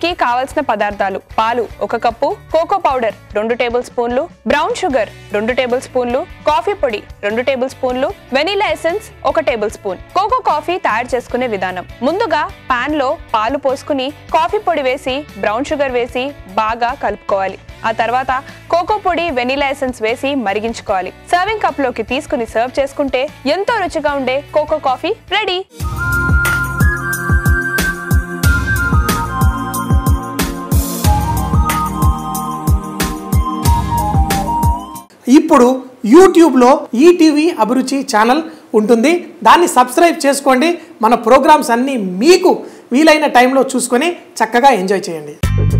కి కావలసిన పదార్థాలు పాలు ఒక కప్పు కోకో పౌడర్ రెండు టేబుల్ స్పూన్లు బ్రౌన్ షుగర్ రెండు టేబుల్ స్పూన్లు కాఫీ పొడి రెండు టేబుల్ స్పూన్లు వెనీలా ఎసెన్స్ ఒక టేబుల్ స్పూన్ కోకో కాఫీ తయారు చేసుకునే విధానం ముందుగా పాన్ లో పాలు పోసుకుని కాఫీ పొడి వేసి బ్రౌన్ షుగర్ వేసి బాగా కలుపుకోవాలి ఆ తర్వాత కోకో పొడి వెనీలా ఎసెన్స్ వేసి మరిగించుకోవాలి సర్వింగ్ కప్ లోకి తీసుకుని సర్వ్ చేసుకుంటే ఎంతో రుచిగా ఉండే కోకో కాఫీ రెడీ ఇప్పుడు యూట్యూబ్లో ఈటీవీ అభిరుచి ఛానల్ ఉంటుంది దాన్ని సబ్స్క్రైబ్ చేసుకోండి మన ప్రోగ్రామ్స్ అన్నీ మీకు వీలైన టైంలో చూసుకొని చక్కగా ఎంజాయ్ చేయండి